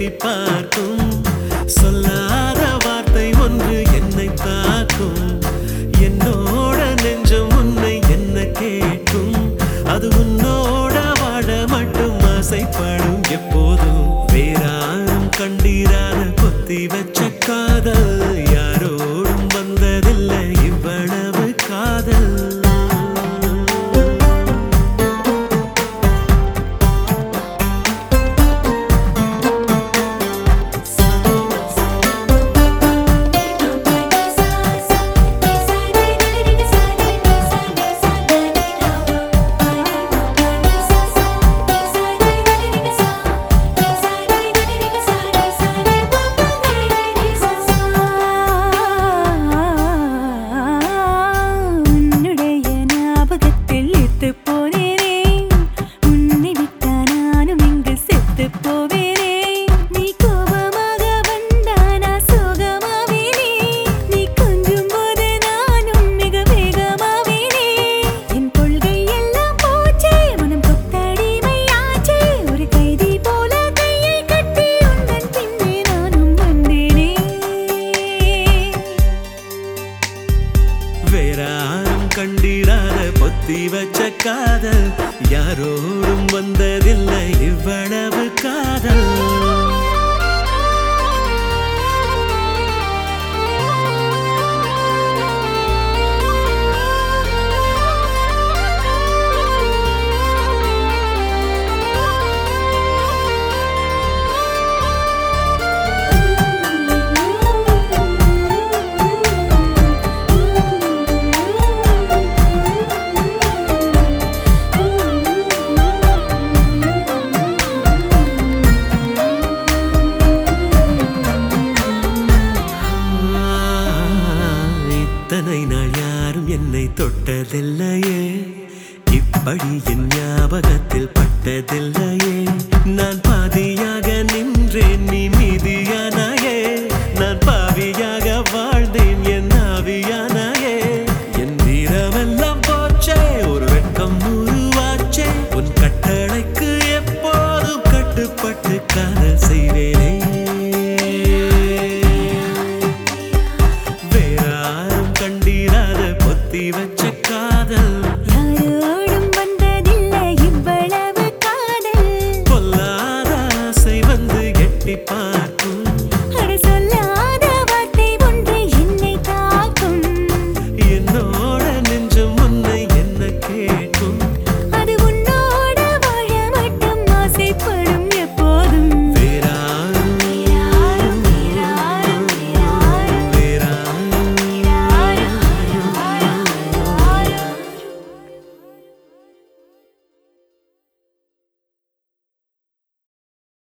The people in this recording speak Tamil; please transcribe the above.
எட்டி பார்க்கும் சொல்லாத வார்த்தை ஒன்று என்னை தாக்கும் என்னோட நெஞ்சம் உன்னை என்ன கேட்கும் அது உன்னோட வாழ மட்டும் ஆசைப்படும் எப்போதும் வேறாரும் கண்டீரான கொத்தி வச்ச காதல் யாரோடும் வந்ததில்லை இவ்வளவு காதல் உன்னுடைய ஞாபகத்தில் இத்து போனேனே உன்னை விட்டா நானும் இங்கு செத்து போவேனே நீ கோபமாக வந்தா நான் சோகமாவேனே நீ கொஞ்சும் போது நானும் மிக வேகமாவேனே என் கொள்கை எல்லாம் போச்சே மனம் கொத்தடிமையாச்சே ஒரு கைதி போல கையை கட்டி உந்தன் பின்னே நானும் வந்தேனே வேறாரும் கண்டிராத பொத்தி வச்ச காதல் யாரோடும் வந்ததில்லை இவ்வளவு காதல் ஆ, இத்தனை நாள் யாரும் என்னை தொட்டதில்லையே இப்படி என் ஞாபகத்தில் பட்டதில்லையே நான்